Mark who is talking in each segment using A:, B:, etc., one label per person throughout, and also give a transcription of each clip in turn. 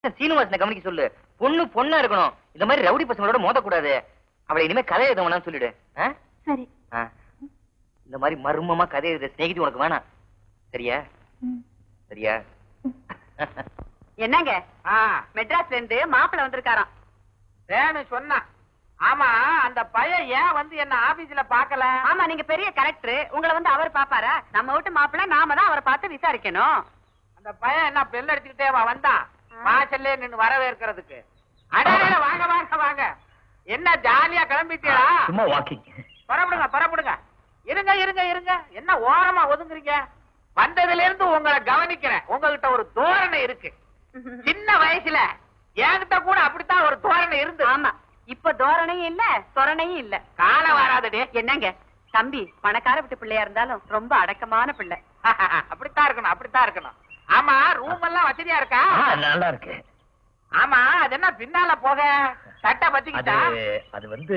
A: சீனிவாசனை கவனிக்க சொல்லு பொண்ணு பொண்ணா இருக்கணும் இந்த மாதிரி ரவுடி பசங்களோட மோதக்கூடாது அவளை இனிமே கதை எழுத வேணாம்னு சொல்லிடு ஆ?
B: சரி
A: ஆ. இந்த மாதிரி மர்மமா கதை எழுத சிநேகிதி உனக்கு வேணாம் சரியா சரியா
C: என்னங்க
D: ஆ,
C: மெட்ராஸ்ல இருந்து மாப்பிள்ள வந்திருக்காராம்
D: வேணு சொன்னா ஆமா அந்த பையன் ஏன் வந்து என்ன ஆபீஸ்ல பாக்கல
C: ஆமா நீங்க பெரிய கலெக்டர் உங்களை வந்து அவர் பாப்பாரா நம்ம வீட்டு மாப்பிள்ள நாம தான் அவரை பார்த்து விசாரிக்கணும்
D: அந்த பையன் என்ன பெல் அடிச்சுக்கிட்டே வா வந்தான் வாசல்லே நின்னு வரவேற்கிறதுக்கு அடையாள வாங்க வாங்க வாங்க என்ன ஜாலியா கிளம்பிட்டீங்களா
A: சும்மா வாக்கிங்
D: புறப்படுங்க புறப்படுங்க இருங்க இருங்க இருங்க என்ன ஓரமா ஒதுங்குறீங்க வந்ததுல இருந்து உங்களை கவனிக்கிறேன் உங்ககிட்ட ஒரு தோரணை இருக்கு சின்ன வயசுல என்கிட்ட கூட அப்படித்தான் ஒரு தோரணை இருந்து
C: ஆமா இப்ப தோரணையும் இல்ல சொரணையும் இல்ல
D: காலம் வராதடி
C: என்னங்க தம்பி பணக்கார வீட்டு பிள்ளையா இருந்தாலும் ரொம்ப அடக்கமான பிள்ளை
D: அப்படித்தான் இருக்கணும் அப்படித்தான் இருக்கணும் ஆமா ரூம் எல்லாம் வசதியா இருக்கா
A: நல்லா இருக்கு
D: ஆமா அது என்ன பின்னால போக சட்டை
A: அது
D: பத்திக்கிட்டா
A: அது வந்து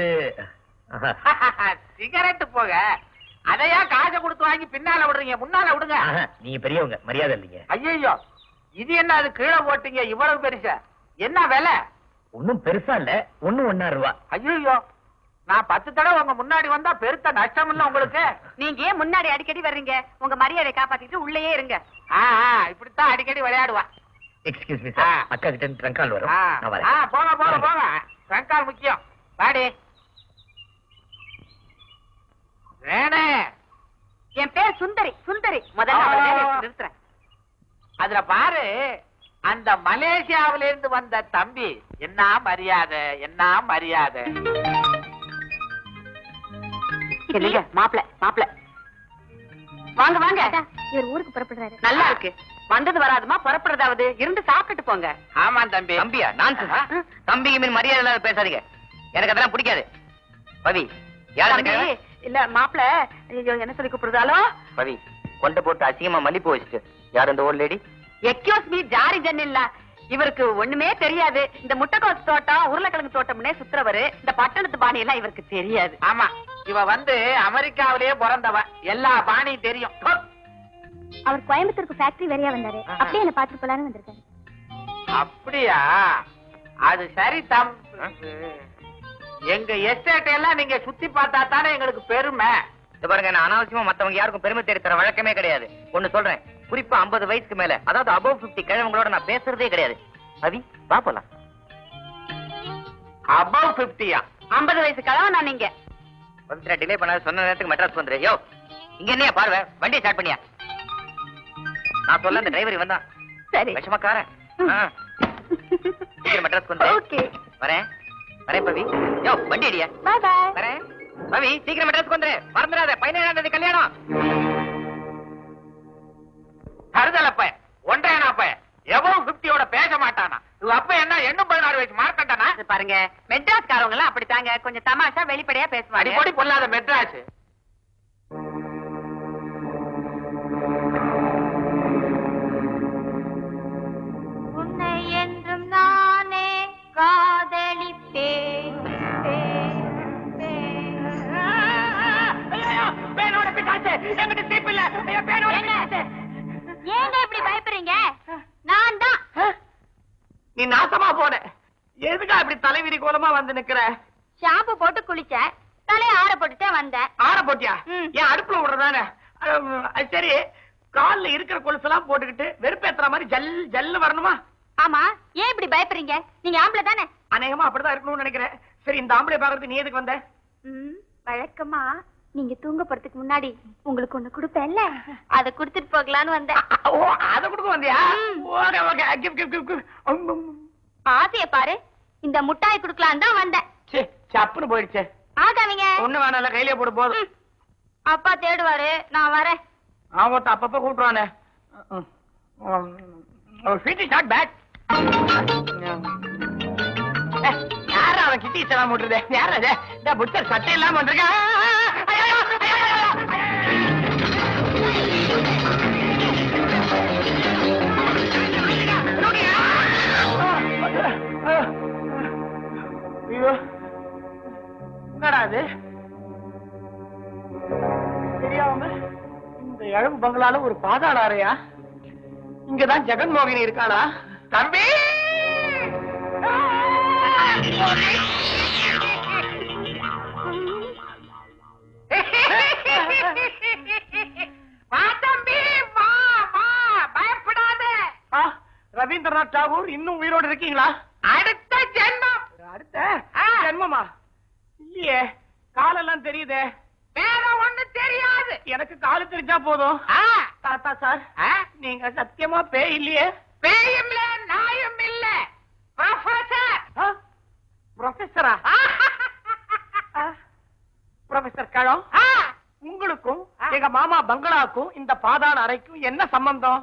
D: சிகரெட் போக அதையா காசை கொடுத்து வாங்கி பின்னால விடுறீங்க முன்னால விடுங்க
A: ஆஹா, நீங்க பெரியவங்க மரியாதை இல்லைங்க
D: ஐயோ இது என்ன அது கீழே போட்டீங்க இவ்வளவு பெருசா என்ன விலை
A: ஒண்ணும் பெருசா இல்ல ஒண்ணும் ஒன்னா ரூபா
D: ஐயோ நான் பத்து தடவை உங்க முன்னாடி வந்தா பெருத்த நஷ்டம் இல்ல உங்களுக்கு
C: நீங்க ஏன் முன்னாடி அடிக்கடி வர்றீங்க உங்க மரியாதையை காப்பாத்திட்டு உள்ளேயே இருங்க
D: ஆ, ஆ, இப்படித்தான் அடிக்கடி விளையாடுவா
A: எக்ஸ்கியூஸ் மீ
D: ஆ.
A: சார் அக்கா கிட்ட இருந்து ட்ரங்க் கால் வரும்
D: ஆ,
A: நான்
D: ஆ,
A: வரேன்
D: போங்க போங்க போங்க ரங்கால் முக்கியம் பாடி வேணே
C: என் பேர் சுந்தரி சுந்தரி முதல்ல அவரை வேலையை விட்டு நிறுத்துறேன்
D: அதுல பாரு அந்த மலேசியாவில இருந்து வந்த தம்பி என்ன மரியாதை என்ன மரியாதை
C: என்னங்க மாப்பிள மாப்பிள வாங்க வாங்க
B: இவர் ஊருக்கு புறப்படுறாரு
C: நல்லா இருக்கு வந்தது வராதுமா புறப்படுறதாவது இருந்து சாப்பிட்டுட்டு போங்க
D: ஆமா தம்பி
A: தம்பியா நான் தம்பிக்கு மீன் மரியாதை இல்லாத பேசாதீங்க எனக்கு அதெல்லாம் பிடிக்காது பவி யார் அந்த
C: தம்பி,
A: கிழமை?
C: இல்ல மாப்பிள ஐயோ என்ன சொல்லி கூப்பிடுறதாலோ
A: பவி கொண்டை போட்டு அசிங்கமா மல்லிப்பூ வச்சுட்டு யார் இந்த ஓல்ட் லேடி
C: எக்யூஸ் மீ ஜாரி ஜன் இல்ல இவருக்கு ஒண்ணுமே தெரியாது இந்த முட்டைக்கோஸ் தோட்டம் உருளைக்கிழங்கு தோட்டம்னே சுத்துறவரு இந்த பட்டணத்து பாணி எல்லாம் இவருக்கு தெரியாது
D: ஆமா இவ வந்து அமெரிக்காவிலேயே பிறந்தவ எல்லா பாணியும் தெரியும் ஹோ!
B: அவர் கோயம்புத்தூருக்கு ஃபேக்டரி வரையா வந்தாரு
D: ஆஹா.
B: அப்படியே என்ன பாத்துட்டு போலான்னு வந்திருக்காரு
D: அப்படியா அது சரி தம் எங்க எஸ்டேட் எல்லாம் நீங்க சுத்தி பார்த்தா தானே எங்களுக்கு பெருமை
A: இந்த பாருங்க நான் அனாவசியமா மத்தவங்க யாருக்கும் பெருமை தேடி தர வழக்கமே கிடையாது ஒண்ணு சொல்றேன் குறிப்பா 50 வயசுக்கு மேல அதாவது அபவ் 50 கிழவங்களோட நான் பேசுறதே கிடையாது பவி பாப்பலாம்
D: அபவ் பிப்டியா
C: ஐம்பது வயசு கலவை நான் நீங்க
A: பவித்ரா டிலே பண்ணாத சொன்ன நேரத்துக்கு மெட்ராஸ் வந்துரு யோ இங்க என்னையா பார்வை வண்டியை ஸ்டார்ட் பண்ணியா நான் சொல்ல அந்த டிரைவர் வந்தான்
C: சரி
A: விஷமக்காரன் ஆ. சீக்கிரம் மெட்ராஸ் வந்து
C: ஓகே
A: வரேன் வரேன் பவி யோ வண்டி அடியா
B: பாய் பாய்
A: வரேன் பவி சீக்கிரம் மெட்ராஸ்க்கு வந்துரு மறந்துடாத பதினேழாம் தேதி கல்யாணம்
D: கருதலப்ப ஒன்றையனாப்ப எவ்வளவு பிப்டியோட பேச மாட்டானா இவ அப்ப என்ன எண்ணும் பதினாறு வயசு மார்க்கண்டானா
C: இது பாருங்க மெட்ராஸ்காரவங்க எல்லாம் அப்படித்தாங்க கொஞ்சம் தமாஷா வெளிப்படையா பேசுவாங்க
D: அடிப்படி பொல்லாத மெட்ராஸ்
B: உன்னை என்றும் நானே காதலிப்பேன் ஏங்க இப்படி பயப்படுறீங்க நான் தான்
D: நீ நாசமா போன எதுக்கா இப்படி தலைவிரி கோலமா வந்து நிக்கிற
B: ஷாம்பு போட்டு குளிச்சேன் தலைய ஆற போட்டுட்டே வந்தேன்
D: ஆற போட்டியா
B: ம்.
D: ஏன் அடுப்புல விடுறதானே அஹ், அது சரி கால்ல இருக்கிற கொலுசெல்லாம் போட்டுக்கிட்டு வெறுப்பேத்துற மாதிரி ஜல் ஜல்லு வரணுமா
B: ஆமா ஏன் இப்படி பயப்படுறீங்க நீங்க ஆம்பளை தானே
D: அநேகமா அப்படிதான் இருக்கணும்னு நினைக்கிறேன் சரி இந்த ஆம்பளை பாக்குறதுக்கு நீ எதுக்கு வந்த
B: ம், வழக்கமா நீங்க தூங்க போறதுக்கு முன்னாடி உங்களுக்கு ஒண்ணு கொடுப்பேன்ல அத குடுத்துட்டு போகலான்னு வந்தேன்
D: ஓ அத கொடுக்க வந்தியா okay okay give give give give
B: ஆசைய பாரு இந்த முட்டாய் குடுக்கலாம் தான் வந்தேன்
D: சே சப்புன்னு போயிடுச்சு
B: ஆகாதீங்க
D: ஒண்ணு வேணாம்ல கையிலே போடு போதும்
B: அப்பா தேடுவாரு நான் வரேன்
D: அவன் அப்பப்ப கூப்பிடுவானே ஃபிட்டி ஷாட் பேக் யாரா அவன் கிட்டி செல்லாம் போட்டுருதே யாரா அது இந்த புத்தர் சட்டை இல்லாம வந்திருக்கா ஐயோ, ஐயோ, ஐயோ, ஐயோ. ஐயோ என்னடா அது தெரியாம இந்த இழவு பங்களால ஒரு பாதாள அறையா இங்கதான் ஜெகன்மோகினி இருக்காளா தம்பி வா தம்பி வா வா பயப்படாத
E: ஆ, ரவீந்திரநாத் டாகூர் இன்னும் உயிரோடு இருக்கீங்களா
D: அடுத்த ஜென்மம்
E: அடுத்த
D: ஆ.
E: ஜென்மமா இல்லையே காலெல்லாம் தெரியுதே
D: வேற ஒண்ணு தெரியாது
E: எனக்கு காலு தெரிஞ்சா போதும்
D: ஆ,
E: தாத்தா சார்
D: ஆ,
E: நீங்க சத்தியமா பேய் இல்லையே
D: பேயும் இல்ல நாயும் இல்ல ப்ரொஃபசர்
E: ஆ? ப்ரொஃபஸரா ஆ, ப்ரொஃபசர் கழம்
D: ஆ,
E: உங்களுக்கும் எங்க மாமா பங்களாவுக்கும் இந்த பாதாள அறைக்கும் என்ன சம்பந்தம்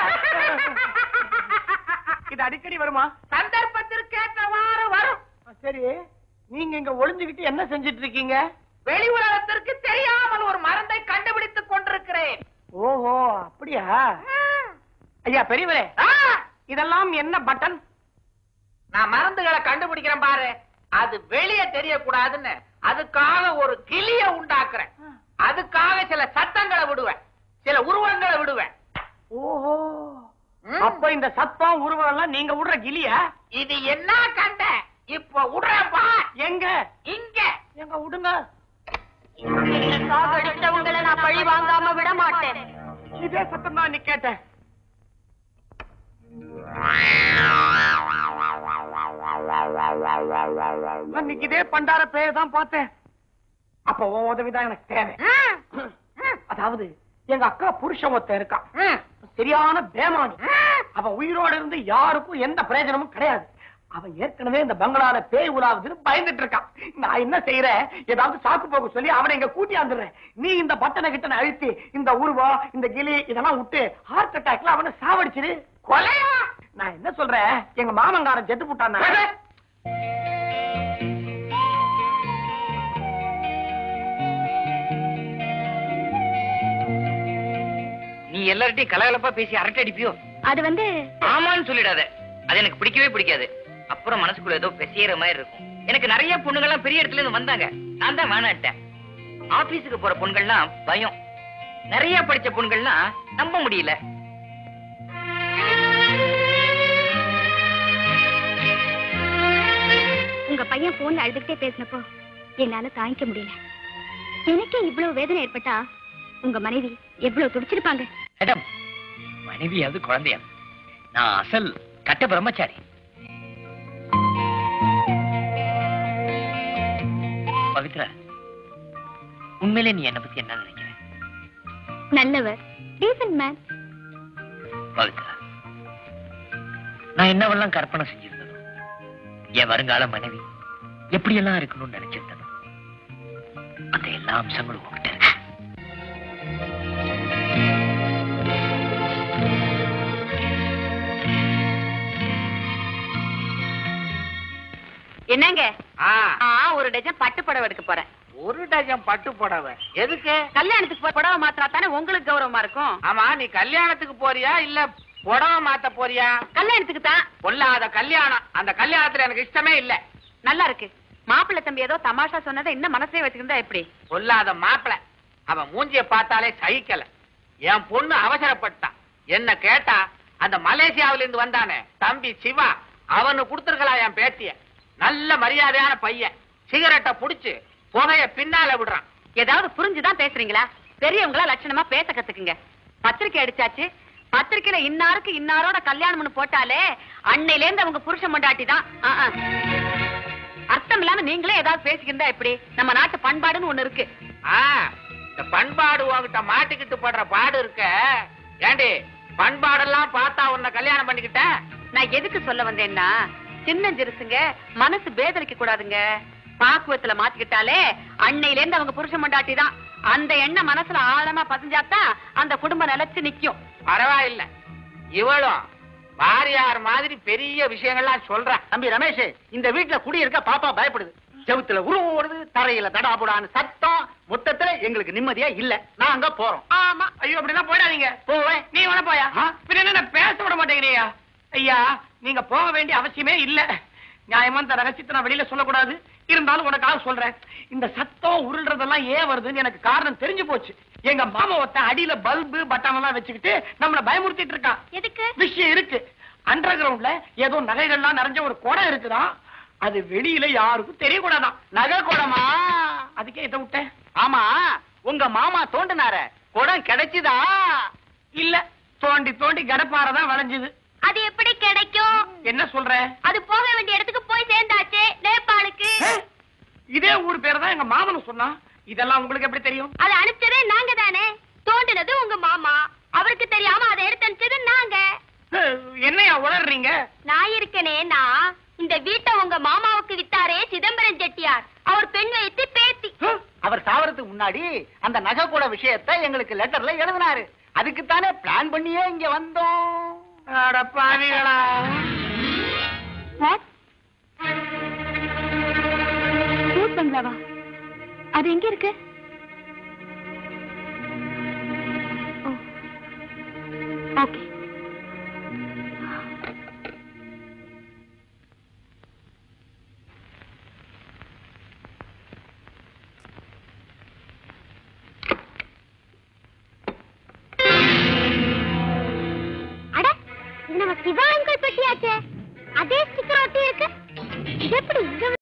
E: இது அடிக்கடி வருமா
D: சந்தர்ப்பத்திற்கு ஏற்றவாறு வரும்
E: ஆ, சரி நீங்க இங்க ஒளிஞ்சுகிட்டு என்ன செஞ்சிட்டு இருக்கீங்க
D: வெளி உலகத்திற்கு தெரியாமல் ஒரு மருந்தை கண்டுபிடித்துக் கொண்டிருக்கிறேன்
E: ஓஹோ அப்படியா ஐயா பெரியவரே
D: ஆ,
E: இதெல்லாம் என்ன பட்டன்
D: நான் மருந்துகளை கண்டுபிடிக்கிறேன் பாரு அது வெளியே தெரியக்கூடாதுன்னு அதுக்காக ஒரு கிளிய உண்டாக்குறேன் அதுக்காக சில சத்தங்களை விடுவேன் சில உருவங்களை விடுவேன்
E: ஓஹோ
D: ம்.
E: அப்ப இந்த சத்தம் உருவம் எல்லாம் நீங்க விடுற கிளியா
D: இது என்ன கண்ட இப்ப விடுறப்பா
E: எங்க
D: இங்க
E: எங்க விடுங்க
B: சாகடிச்சவங்களை நான் பழி வாங்காம விட மாட்டேன்
E: இதே சத்தம் தான் நீ கேட்டேன் அன்னைக்கு இதே பண்டார பேர் தான் பார்த்தேன் அப்ப உன் உதவிதான் எனக்கு தேவை
D: ம், ம்,
E: அதாவது எங்க அக்கா புருஷன் ஒருத்தன் இருக்கான்
D: ம்.
E: சரியான பேமானி அவன் உயிரோட இருந்து யாருக்கும் எந்த பிரயோஜனமும் கிடையாது அவன் ஏற்கனவே இந்த பங்களால பேய் உலாவுதுன்னு பயந்துட்டு இருக்கான் நான் என்ன செய்யறேன் ஏதாவது சாக்கு போக சொல்லி அவனை இங்க கூட்டி வந்துடுறேன் நீ இந்த பட்டனை கிட்ட அழுத்தி இந்த உருவம் இந்த கிளி இதெல்லாம் விட்டு ஹார்ட் அட்டாக்ல அவனை சாவடிச்சிரு
D: கொலையா
E: நான் என்ன சொல்றேன் எங்க மாமங்காரன் செத்து போட்டான்
A: நீ எல்லார்ட்டையும் கலகலப்பா பேசி அரட்டை அடிப்பியோ
B: அது வந்து
A: ஆமான்னு சொல்லிடாத அது எனக்கு பிடிக்கவே பிடிக்காது அப்புறம் மனசுக்குள்ள ஏதோ பெசியற மாதிரி இருக்கும் எனக்கு நிறைய பொண்ணுங்கள்லாம் பெரிய இடத்துல இருந்து வந்தாங்க நான் தான் வேணாட்டேன் ஆபீஸுக்கு போற பொண்கள்லாம் பயம் நிறைய படிச்ச பொண்கள்லாம் நம்ப முடியல
B: உங்க பையன் போன்ல அழுதுகிட்டே பேசினப்போ என்னால தாங்கிக்க முடியல எனக்கே இவ்வளவு வேதனை ஏற்பட்டா உங்க மனைவி எவ்வளவு துடிச்சிருப்பாங்க
F: மேடம் மனைவியாவது குழந்தையா நான் அசல் கட்ட பிரம்மச்சாரி பவித்ரா உண்மையிலே நீ என்ன பத்தி என்ன நினைக்கிற
B: நல்லவர் டீசன்ட் மேன்
F: பவித்ரா நான் என்னவெல்லாம் கற்பனை செஞ்சிருந்தனோ என் வருங்கால மனைவி எப்படியெல்லாம் இருக்கணும்னு நினைச்சிருந்தனோ அந்த எல்லா அம்சங்களும் உங்ககிட்ட இருக்கு
C: என்னங்க
D: ஆ,
C: ஆ, ஒரு டஜன் பட்டு புடவை எடுக்க போறேன்
D: ஒரு டஜன் பட்டு புடவை எதுக்கு
C: கல்யாணத்துக்கு போ- புடவை மாத்திரா தானே உங்களுக்கு கௌரவமா இருக்கும்
D: ஆமா நீ கல்யாணத்துக்கு போறியா இல்ல புடவை மாத்த போறியா
C: கல்யாணத்துக்கு தான்
D: பொல்லாத கல்யாணம் அந்த கல்யாணத்துல எனக்கு இஷ்டமே இல்ல
C: நல்லா இருக்கு மாப்பிள்ளை தம்பி ஏதோ தமாஷா சொன்னதை இன்னும் மனசே வச்சுக்கிட்டா எப்படி
D: பொல்லாத மாப்பிள அவன் மூஞ்சிய பார்த்தாலே சகிக்கல என் பொண்ணு அவசரப்பட்டான் என்ன கேட்டா அந்த மலேசியாவில இருந்து வந்தானே தம்பி சிவா அவனு கொடுத்திருக்கலாம் என் பேத்திய நல்ல மரியாதையான பையன் சிகரெட்டை புடிச்சு புகைய பின்னால விடுறான்
C: ஏதாவது புரிஞ்சுதான் பேசுறீங்களா பெரியவங்களா லட்சணமா பேச கத்துக்குங்க பத்திரிக்கை அடிச்சாச்சு பத்திரிக்கையில இன்னாருக்கு இன்னாரோட கல்யாணம்னு போட்டாலே அன்னையில இருந்து அவங்க புருஷன் மண்டாட்டி தான் அர்த்தம் இல்லாம நீங்களே ஏதாவது பேசிக்கிருந்தா எப்படி நம்ம நாட்டு பண்பாடுன்னு ஒண்ணு இருக்கு
D: ஆ, இந்த பண்பாடு உன்கிட்ட மாட்டிக்கிட்டு படுற பாடு இருக்க ஏண்டி பண்பாடெல்லாம் பார்த்தா உன்னை கல்யாணம் பண்ணிக்கிட்டேன்
C: நான் எதுக்கு சொல்ல வந்தேன்னா சின்னஞ்சிறுசுங்க மனசு பேதலிக்க கூடாதுங்க பாக்குவத்துல மாத்திக்கிட்டாலே அன்னையில இருந்து அவங்க புருஷன் மண்டாட்டி தான் அந்த எண்ணம் மனசுல ஆழமா பதிஞ்சாதான் அந்த குடும்பம் நிலைச்சு நிக்கும்
D: பரவாயில்ல இவளும் வாரியார் மாதிரி பெரிய விஷயங்கள்லாம் சொல்றான்
E: தம்பி ரமேஷ் இந்த வீட்டுல குடியிருக்க பாப்பா பயப்படுது செவுத்துல உருவம் ஓடுது தரையில தடாபுடான்னு சத்தம் மொத்தத்துல எங்களுக்கு நிம்மதியா இல்ல நாங்க போறோம்
D: ஆமா
E: ஐயோ அப்படின்னா போயிடாதீங்க போவேன் நீ வேணா போயா பின்ன என்ன பேச விட மாட்டேங்கிறீங்க ஐயா நீங்க போக வேண்டிய அவசியமே இல்ல நியாயமா இந்த ரகசியத்தை நான் வெளியில சொல்லக்கூடாது இருந்தாலும் உனக்காக சொல்றேன் இந்த சத்தம் உருள்றதெல்லாம் ஏன் வருதுன்னு எனக்கு காரணம் தெரிஞ்சு போச்சு எங்க மாமா ஒருத்தன் அடியில பல்பு பட்டன் எல்லாம் வச்சுக்கிட்டு நம்மள பயமுறுத்திட்டு இருக்கான்
B: எதுக்கு
E: விஷயம் இருக்கு அண்டர் கிரவுண்ட்ல ஏதோ நகைகள்லாம் நிறைஞ்ச ஒரு குடம் இருக்குதான் அது வெளியில யாருக்கும் தெரியக்கூடாதான்
D: நகை குடமா
E: அதுக்கே இதை விட்டேன்
D: ஆமா உங்க மாமா தோண்டினார குடம் கிடைச்சுதா
E: இல்ல தோண்டி தோண்டி கடப்பாரதான் வளைஞ்சது
B: அது எப்படி கிடைக்கும்
E: என்ன சொல்ற
B: அது போக வேண்டிய இடத்துக்கு போய் சேர்ந்தாச்சு நேபாளுக்கு
E: ஏ, இதே ஊர் பேரை தான் எங்க மாமனும் சொன்னா இதெல்லாம் உங்களுக்கு எப்படி தெரியும்
B: அது அனுப்பிச்சதே நாங்க தானே தோண்டினது உங்க மாமா அவருக்கு தெரியாம அதை எடுத்து அனுப்பிச்சது நாங்க
E: ஏ, என்னையா உளறீங்க
B: நான் இருக்கனே நான் இந்த வீட்டை உங்க மாமாவுக்கு வித்தாரே சிதம்பரம் செட்டியார் அவர் பெண் வைத்து பேத்தி
D: அவர் சாவறதுக்கு முன்னாடி அந்த நகை கூட விஷயத்தை எங்களுக்கு லெட்டர்ல எழுதினாரு அதுக்குத்தானே பிளான் பண்ணியே இங்க வந்தோம்
E: அட பாவிகளா
B: பூத் பங்களாவா அது எங்க இருக்கு ஓ. ஓகே அட இது நம்ம சிவா அங்கிள் பெட்டியாச்சே அதே ஸ்டிக்கர் ஒட்டி இருக்கு இது எப்படி இங்க